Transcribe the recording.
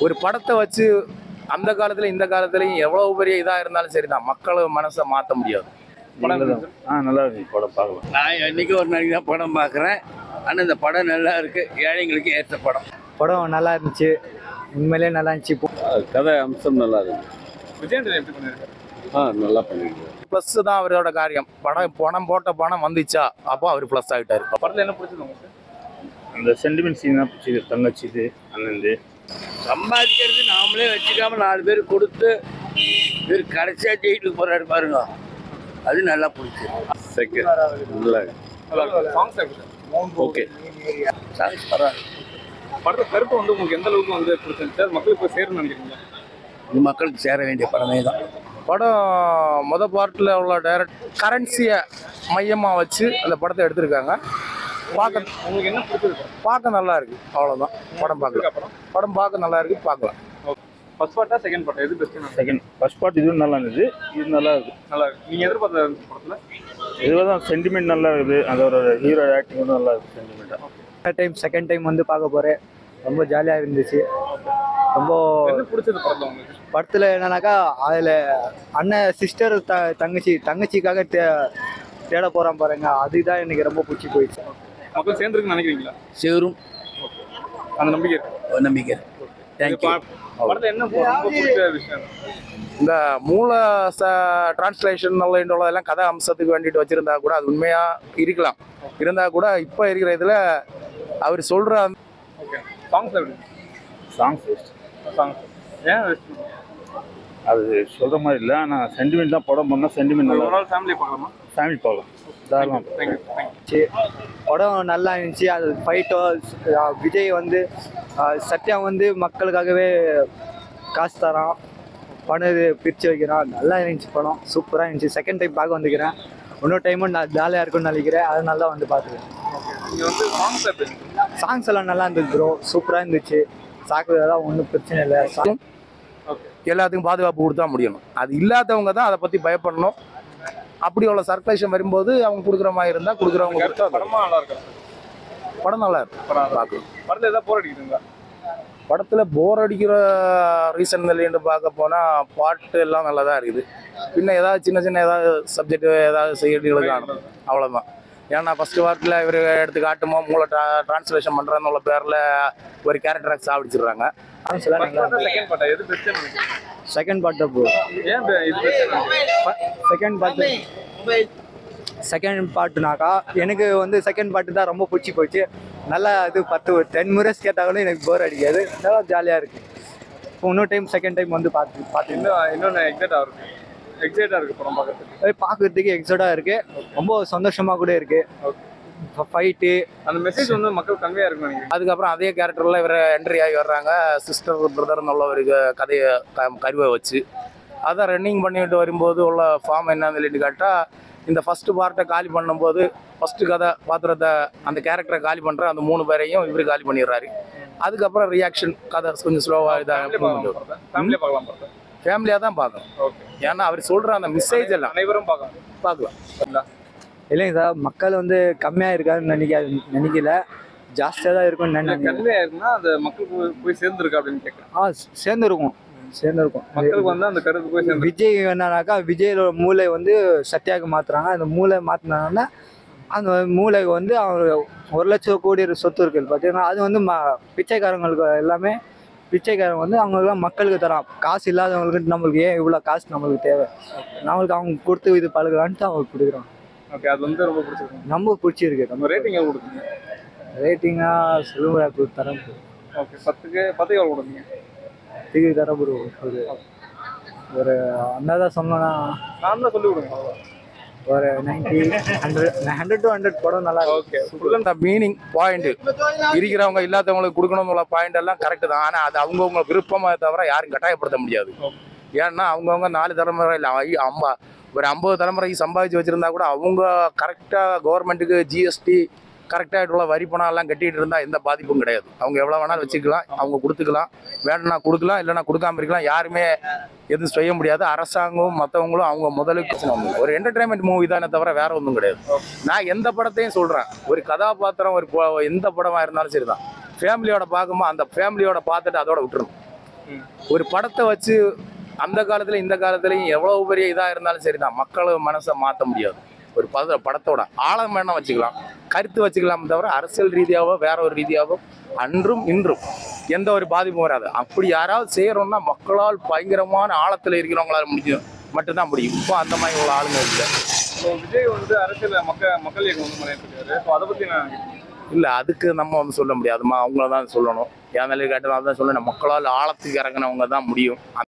ஒரு படத்தை வச்சு அந்த காலத்துல இந்த காலத்துலயும் எவ்வளவு பெரிய இதா இருந்தாலும் சரிதான் மக்கள் மனசை மாத்த முடியாது நல்லதான். ஆ நல்லா இருக்கு படம் பார்க்கலாம் நான் என்னைக்கு ஒரு நாளைக்கு தான் படம் பார்க்குறேன் ஆனால் இந்த படம் நல்லா இருக்கு ஏழைங்களுக்கு ஏற்ற படம் படம் நல்லா இருந்துச்சு உண்மையிலே நல்லா இருந்துச்சு இப்போ கதை அம்சம் நல்லா இருக்கு விஜயன் எப்படி பண்ணிருக்காரு ஆ நல்லா பண்ணிருக்கேன் ப்ளஸ் தான் அவரோட காரியம் படம் பணம் போட்ட பணம் வந்துச்சா அப்போ அவர் ப்ளஸ் ஆகிட்டாரு படத்துல என்ன பிடிச்சது உங்களுக்கு அந்த சென்டிமெண்ட் சீன் தான் பிடிச்சது தங்கச்சி இது அண்ணன் சம்பாதிக்கிறது நாமளே வச்சுக்காம நாலு பேர் கொடுத்து இவர் கடைசியாக ஜெயிலுக்கு போறாரு பாருங்க அது நல்லா பிடிச்சி செகண்ட் நல்லா இருக்கு நல்லா இருக்கு சாங்ஸ் எப்படி ஓகே சாங்ஸ் பரவாயில்ல படத்தை கருத்து வந்து உங்களுக்கு எந்த அளவுக்கு வந்து பிடிச்சிருந்துச்சு அது மக்களுக்கு போய் சேரும்னு நினைக்கிறீங்க இது மக்களுக்கு சேர வேண்டிய படமே தான் படம் முத பார்ட்டில் உள்ள டைரக்ட் கரன்சியை மையமாக வச்சு அந்த படத்தை எடுத்திருக்காங்க பார்க்க உங்களுக்கு என்ன பிடிச்சது பார்க்க நல்லா இருக்கு அவ்வளோதான் படம் பார்க்கலாம் அப்புறம் படம் பார்க்க நல்லா இருக்கு பார்க்கலாம் ஃபர்ஸ்ட் பார்ட்டா செகண்ட் பார்ட்டா எது பெஸ்ட் செகண்ட் ஃபர்ஸ்ட் பார்ட் இதுவும் நல்லா இருந்தது இது நல்லா இருக்கு நல்லா இருக்கு நீங்க எதிர்பார்த்த படத்துல இதுல தான் சென்டிமெண்ட் நல்லா இருக்குது அதோட ஹீரோ ஆக்டிங் வந்து நல்லா இருக்கு சென்டிமெண்ட்டாக டைம் செகண்ட் டைம் வந்து பார்க்க போகிறேன் ரொம்ப ஜாலியாக இருந்துச்சு ரொம்ப என்ன பிடிச்சது படத்துல உங்களுக்கு படத்தில் என்னன்னாக்கா அதில் அண்ணன் சிஸ்டர் த தங்கச்சி தங்கச்சிக்காக தே தேட போகிறான் பாருங்க அதுதான் எனக்கு ரொம்ப பிடிச்சி போயிடுச்சு மக்கள் சேர்ந்துருக்குன்னு நினைக்கிறீங்களா சேரும் அந்த நம்பிக்கை இருக்கு ஒரு நம்பிக்கை இது தேங்க்யூ பா- படத்துல என்ன ரொம்ப பிடிச்ச விஷயம் இந்த மூல ச டிரான்ஸ்லேஷன் உள்ளதெல்லாம் கதை அம்சத்துக்கு வேண்டிட்டு வச்சிருந்தா கூட அது உண்மையா இருக்கலாம் இருந்தா கூட இப்போ இருக்கிற இதுல அவர் சொல்ற அந்த ஓகே சாங்ஸ் எப்படி சாங்ஸ் பெஸ்ட் சாங்ஸ் ஏன் வெஸ்ட் அது சொல்ற மாதிரி இல்லை ஆனால் சென்டிமெண்ட் தான் படம் பண்ணால் சென்டிமெண்ட் நல்லா ஒரு நாள் ஃபேமிலி பார்க்கலாமா ஃபேமிலி பார்க்கலாம் தாராளமாக தேங்க்யூ தேங்க்யூ படம் நல்லா இருந்துச்சு அது ஃபைட்டோ விஜய் வந்து அஹ், சத்யா வந்து மக்களுக்காகவே காசு தரான் பணம் இது பிரித்து வைக்கிறான் நல்லா இருந்துச்சு படம் சூப்பராக இருந்துச்சு செகண்ட் டைம் பார்க்க வந்துக்கிறேன் இன்னொரு டைமும் நான் ஜாலியாக இருக்கும்னு நினைக்கிறேன் அது நல்லா வந்து பார்த்துக்கிறேன் இங்க வந்து சாங்ஸ் எப்படி சாங்ஸ் எல்லாம் நல்லா இருந்தது ப்ரோ சூப்பராக இருந்துச்சு சாக்குறதெல்லாம் ஒன்றும் பிரச்சனை இல்லை song ஓகே எல்லாத்துக்கும் பாதுகாப்பு கொடுத்தா முடியணும் அது இல்லாதவங்க தான் அதை பத்தி பயப்படணும் அப்படி உள்ள சர்க்குலேஷன் வரும்போது அவங்க கொடுக்குற மாதிரி இருந்தா கொடுக்குறவங்க கொடுத்தா அது படமா நல்லா இருக்கு படம் நல்லா இருக்கும் படம் நல்லா பார்க்கலாம் இருக்கு. படத்துல ஏதாவது போர் அடிக்குதுங்களா படத்துல போர் அடிக்கிற ரீசன் இல்லைன்னு பார்க்க போனா பாட்டு எல்லாம் நல்லா தான் இருக்குது பின்ன ஏதாவது சின்ன சின்ன ஏதாவது சப்ஜெக்ட் ஏதாவது செய்யறதுகள் காணும் அவ்வளவுதான் ஏன்னா ஃபர்ஸ்ட் வாரத்தில் இவர் எடுத்து காட்டுமோ மூளை டிரான்ஸ்லேஷன் பண்றதுன்னு பேர்ல ஒரு கேரக்டரை சாப்பிடிச்சிடுறாங்க songs எல்லாம் நல்லா ஃபர்ஸ்ட் செகண்ட் பார்ட்டா எது பெஸ்ட் நினைக்கிறீங்க செகண்ட் பார்ட் ப்ரோ ஏன் பெ- இது பெஸ்ட் செகண்ட் பார்ட்டு செகண்ட் பார்ட்டுனாக்கா எனக்கு வந்து செகண்ட் பார்ட்டு தான் ரொம்ப பிடிச்சி போச்சு நல்லா இது பத்து டென் மினிட்ஸ் கேட்டாலும் எனக்கு போர் அடிக்காது நல்லா ஜாலியாக இருக்குது இப்போ இன்னொரு டைம் செகண்ட் டைம் வந்து பார்த்து பார்த்து இன்னும் இன்னொன்று எக்ஸைட்டா இருக்கு எக்ஸைட்டா இருக்கு படம் பார்க்கறதுக்கு பார்க்குறதுக்கு எக்ஸோடாக இருக்குது ரொம்ப சந்தோஷமாக கூட இருக்குது ஃபைட்டு அந்த மெசேஜ் வந்து மக்கள் கன்வே இருக்குன்னு நினைக்கிறேன் அதுக்கப்புறம் அதே கேரக்டர்ல இவர் என்ட்ரி ஆகி வர்றாங்க சிஸ்டர் பிரதர்னு உள்ள ஒரு க- கதையை க- கருவை வச்சு அதை ரன்னிங் பண்ணிட்டு வரும்போது உள்ள ஃபார்ம் என்னன்னு சொல்லிட்டு கேட்டா இந்த ஃபர்ஸ்ட் பார்ட்டை காலி பண்ணும்போது ஃபர்ஸ்ட் கதை பாத்திரத்தை அந்த கேரக்டரை காலி பண்ற அந்த மூணு பேரையும் இவர் காலி பண்ணிடுறாரு அதுக்கப்புறம் ரியாக்ஷன் கதை கொஞ்சம் ஸ்லோவாக ஃபேமிலி பார்க்கலாம் இதாக படத்தை ஃபேமிலியே பார்க்கலாம் படத்தை ஃபேமிலியாக தான் பார்க்கணும் ஓகே ஏன்னா அவர் சொல்ற அந்த மெசேஜ் எல்லாம் அனைவரும் பார்க்கலாம் பார்க்கலாம் இல்லைங்க சார் மக்கள் வந்து கம்மியாக இருக்காதுன்னு நினைக்க நினைக்கல ஜாஸ்தியாக தான் இருக்கும்னு நினைக்கிறேன் கன்வே ஆயிருக்குன்னா அது மக்களுக்கு போய்- போய் சேர்ந்துருக்கு அப்படின்னு கேட்குறேன் ஆ சேர்ந்துருக்கும் சேர்ந்துருக்கும் மக்களுக்கு வந்து அந்த கருத்து போய் சேர்ந்து விஜய் என்னன்னாக்கா விஜயோட மூளை வந்து சத்யாவுக்கு மாத்துறாங்க அந்த மூளை மாத்தினாங்கன்னா அந்த மூளைக்கு வந்து அவர் ஒரு லட்சம் கோடி சொத்து இருக்குது பார்த்தீங்கன்னா அது வந்து ம பிச்சைக்காரங்களுக்கு எல்லாமே பிச்சைக்காரங்க வந்து அவங்களுக்குலாம் மக்களுக்கு தரான் காசு இல்லாதவங்களுக்கு நம்மளுக்கு ஏன் இவ்வளோ காசு நம்மளுக்கு தேவை நம்மளுக்கு அவங்க கொடுத்து இது பழகலான்ட்டு அவங்க கொடுக்குறோம் ஓகே அது வந்து ரொம்ப பிடிச்சிருக்கு ரொம்ப பிடிச்சிருக்கு நம்ம ரேட்டிங் எவ்வளோ கொடுத்தீங்க ரேட்டிங்காக சொல்லுங்க தரம் ஓகே பத்துக்கு பத்துக்கு எவ்வளோ கொடுத்தீங்க திகு தரம் ஒரு ஒரு ஒரு அந்தாதான் சொன்னோன்னா நான் தான் சொல்லி கொடுங்க அவ்வளவுதான். ஒரு ninety hundred hundred to hundred படம் நல்லா okay full and meaning point இருக்கிறவங்க இல்லாதவங்களுக்கு கொடுக்கணும்னு பாயிண்ட் எல்லாம் கரெக்ட் தான் ஆனால் அது அவங்கவுங்க விருப்பமாக தவிர யாரும் கட்டாயப்படுத்த முடியாது ஏன்னா அவங்கவுங்க நாலு தலைமுறை இல்லை ஐ- அம்பா ஒரு ஐம்பது தலைமுறைக்கு சம்பாதிச்சு வச்சிருந்தா கூட அவங்க கரெக்டாக கவர்மெண்ட்டுக்கு ஜிஎஸ்டி கரெக்டாக உள்ள வரி பணம் எல்லாம் கட்டிட்டு இருந்தா எந்த பாதிப்பும் கிடையாது அவங்க எவ்வளோ வேணாலும் வச்சுக்கலாம் அவங்க கொடுத்துக்கலாம் வேணும்னா கொடுக்கலாம் இல்லைன்னா கொடுக்காம இருக்கலாம் யாருமே எதுவும் செய்ய முடியாது அரசாங்கமும் மற்றவங்களும் அவங்க முதலுக்கு ஒரு என்டர்டைன்மெண்ட் மூவி தானே தவிர வேற ஒன்றும் கிடையாது நான் எந்த படத்தையும் சொல்கிறேன் ஒரு கதாபாத்திரம் ஒரு ப- எந்த படமாக இருந்தாலும் சரிதான் ஃபேமிலியோட பார்க்கும்போது அந்த ஃபேமிலியோட பார்த்துட்டு அதோட விட்டுறணும் ம். ஒரு படத்தை வச்சு அந்த காலத்துல இந்த காலத்துலயும் எவ்வளவு பெரிய இதா இருந்தாலும் சரிதான் மக்கள் மனசை மாத்த முடியாது ஒரு பத படத்தோட ஆழம் வேணா வச்சுக்கலாம் கருத்து வச்சுக்கலாமே தவிர அரசியல் ரீதியாவோ வேற ஒரு ரீதியாவோ அன்றும் இன்றும் எந்த ஒரு பாதிப்பும் வராது அப்படி யாராவது செய்யறோம்னா மக்களால் பயங்கரமான ஆழத்துல இருக்கிறவங்களால முடியும் மட்டும்தான் முடியும் இப்போ அந்த மாதிரி இவ்வளோ ஆளுங்க இல்லை இப்போ விஜய் வந்து அரசியல் மக்கள் மக்கள் இயக்கம் வந்து பண்ணிட்டு இருக்காரு ஸோ அதை பத்தி நான் இல்லை அதுக்கு நம்ம வந்து சொல்ல முடியாதுமா அவங்கள தான் சொல்லணும் என் மேலே கேட்டதாக தான் சொல்லணும் மக்களால் ஆழத்துக்கு இறங்கினவங்க தான் முடியும்